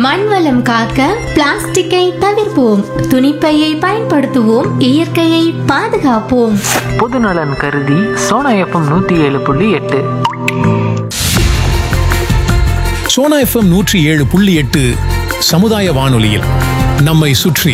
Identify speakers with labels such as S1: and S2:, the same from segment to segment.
S1: மண்வளம் காக்க பிளாஸ்டிக்கை தவிர்ப்போம் துணிப்பையை பயன்படுத்துவோம் இயற்கையை பாதுகாப்போம்
S2: பொதுநலன் கருதி சோனா எஃப்எம் நூற்றி ஏழு புள்ளி எட்டு
S3: சோனா எஃப்எம் நூற்றி ஏழு புள்ளி எட்டு சமுதாய வானொலியில் நம்மை சுற்றி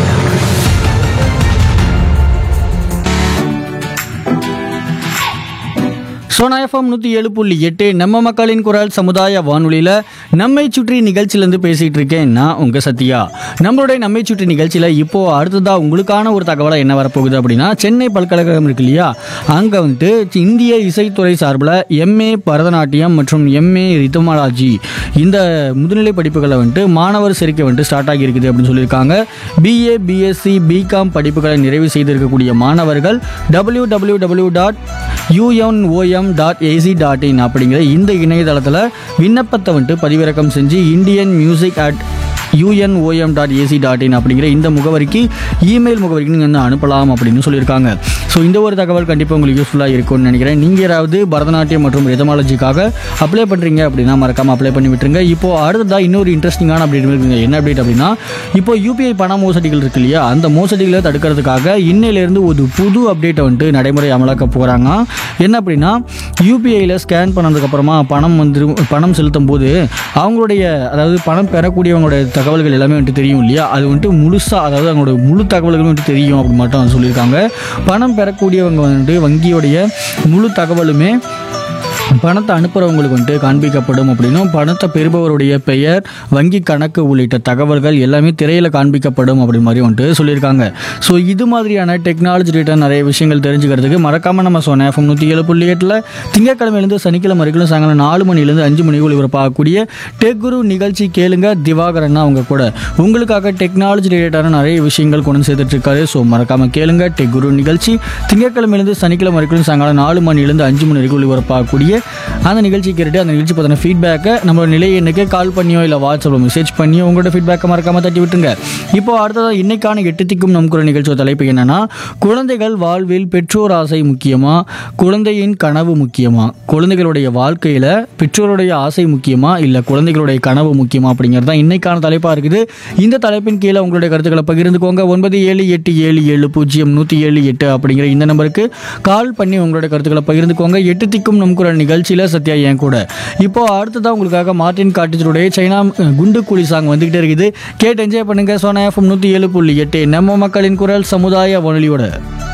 S4: சோனா எஃப்எம் நூற்றி ஏழு புள்ளி எட்டு நம்ம மக்களின் குரல் சமுதாய வானொலியில் நம்மை சுற்றி நிகழ்ச்சியிலேருந்து பேசிகிட்டு இருக்கேன் நான் உங்கள் சத்யா நம்மளுடைய நம்மை சுற்றி நிகழ்ச்சியில் இப்போது அடுத்ததாக உங்களுக்கான ஒரு தகவலாக என்ன வரப்போகுது அப்படின்னா சென்னை பல்கலைக்கழகம் இருக்கு இல்லையா அங்கே வந்துட்டு இந்திய இசைத்துறை சார்பில் எம்ஏ பரதநாட்டியம் மற்றும் எம்ஏ ரிதமாலாஜி இந்த முதுநிலை படிப்புகளை வந்துட்டு மாணவர் சேர்க்கை வந்துட்டு ஸ்டார்ட் ஆகியிருக்குது அப்படின்னு சொல்லியிருக்காங்க பிஏ பிஎஸ்சி பிகாம் படிப்புகளை நிறைவு செய்திருக்கக்கூடிய மாணவர்கள் W W W dot UNOM dot AC dot in அப்படிங்கிற இந்த இணையதளத்தில் விண்ணப்பத்தை வந்துட்டு பதிவிறக்கம் செஞ்சு Indian music at UNOM dot AC dot in அப்படிங்கிற இந்த முகவரிக்கு இமெயில் முகவரிக்கு நீங்கள் வந்து அனுப்பலாம் அப்படின்னு சொல்லியிருக்காங்க ஸோ இந்த ஒரு தகவல் கண்டிப்பாக உங்களுக்கு யூஸ்ஃபுல்லாக இருக்கும்னு நினைக்கிறேன் நீங்கள் யாராவது பரதநாட்டியம் மற்றும் ரிதமாலஜிக்காக அப்ளை பண்ணுறீங்க அப்படின்னா மறக்காமல் அப்ளை பண்ணி விட்டுருங்க இப்போ அடுத்ததாக இன்னொரு இன்ட்ரெஸ்டிங்கான அப்டேட் இருக்குங்க என்ன அப்டேட் அப்படின்னா இப்போ யூபிஐ பண மோசடிகள் இருக்கு இல்லையா அந்த மோசடிகளை தடுக்கிறதுக்காக இன்னையிலேருந்து ஒரு புது அப்டேட்டை வந்துட்டு நடைமுறை அமலாக்க போகிறாங்க என்ன அப்படின்னா யூபிஐயில் ஸ்கேன் பண்ணதுக்கப்புறமா பணம் வந்து பணம் செலுத்தும் போது அவங்களுடைய அதாவது பணம் பெறக்கூடியவங்களுடைய தகவல்கள் எல்லாமே வந்துட்டு தெரியும் இல்லையா அது வந்துட்டு முழுசாக அதாவது அவங்களோட முழு தகவல்களும் வந்துட்டு தெரியும் அப்படின்னு மட்டும் வந்து சொல்லியிருக்காங்க பணம் பெறக்கூடியவங்க வந்துட்டு வங்கியோடைய முழு தகவலுமே பணத்தை அனுப்புகிறவங்களுக்கு வந்துட்டு காண்பிக்கப்படும் அப்படின்னும் பணத்தை பெறுபவருடைய பெயர் வங்கி கணக்கு உள்ளிட்ட தகவல்கள் எல்லாமே திரையில் காண்பிக்கப்படும் அப்படி மாதிரி வந்துட்டு சொல்லியிருக்காங்க ஸோ இது மாதிரியான டெக்னாலஜி ரிலேட்டட் நிறைய விஷயங்கள் தெரிஞ்சுக்கிறதுக்கு மறக்காமல் நம்ம சொன்ன எஃப்எம் நூற்றி ஏழு புள்ளி எட்டில் திங்கட்கிழமையிலேருந்து சனிக்கிழமை வரைக்கும் சாயங்காலம் நாலு மணிலேருந்து அஞ்சு மணிக்கு ஒளிபரப்பாகக்கூடிய டெக் குரு நிகழ்ச்சி கேளுங்க திவாகரன் அவங்க கூட உங்களுக்காக டெக்னாலஜி ரிலேட்டடான நிறைய விஷயங்கள் கொண்டு வந்து சேர்த்துட்டு இருக்காரு ஸோ மறக்காமல் கேளுங்க டெக் குரு நிகழ்ச்சி திங்கட்கிழமையிலேருந்து சனிக்கிழமை வரைக்கும் சாயங்காலம் நாலு மணிலேருந்து அஞ்சு மணி வரைக்கும் ஒளிபரப்பாகக்கூடிய அந்த நிகழ்ச்சி கேட்டுட்டு அந்த நிகழ்ச்சி பற்றின ஃபீட்பேக்கை நம்மளோட நிலை எண்ணுக்கு கால் பண்ணியோ இல்லை வாட்ஸ்அப்பில் மெசேஜ் பண்ணியோ உங்களோட ஃபீட்பேக்கை மறக்காம தட்டி விட்டுருங்க இப்போ அடுத்ததாக இன்னைக்கான எட்டு திக்கும் நம் குரல் நிகழ்ச்சியோட தலைப்பு என்னன்னா குழந்தைகள் வாழ்வில் பெற்றோர் ஆசை முக்கியமா குழந்தையின் கனவு முக்கியமா குழந்தைகளுடைய வாழ்க்கையில் பெற்றோருடைய ஆசை முக்கியமா இல்லை குழந்தைகளுடைய கனவு முக்கியமா அப்படிங்கிறது தான் இன்னைக்கான தலைப்பாக இருக்குது இந்த தலைப்பின் கீழே உங்களுடைய கருத்துக்களை பகிர்ந்துக்கோங்க ஒன்பது ஏழு எட்டு ஏழு ஏழு பூஜ்ஜியம் நூற்றி ஏழு எட்டு அப்படிங்கிற இந்த நம்பருக்கு கால் பண்ணி உங்களுடைய கருத்துக்களை பகிர்ந்துக்கோங்க எட்டு திக்கும் நம் குரல் நிகழ்ச்சியில் சத்யா என் கூட இப்போ அடுத்ததான் உங்களுக்காக மார்டின் காட்டேஜருடைய சைனா அஹ், குண்டு குழி சாங் வந்துகிட்டே இருக்குது கேட்டு என்ஜாய் பண்ணுங்க சோனா எஃப்எம் நூற்றி ஏழு புள்ளி எட்டு நம்ம மக்களின் குரல் சமுதாய வானொலியோட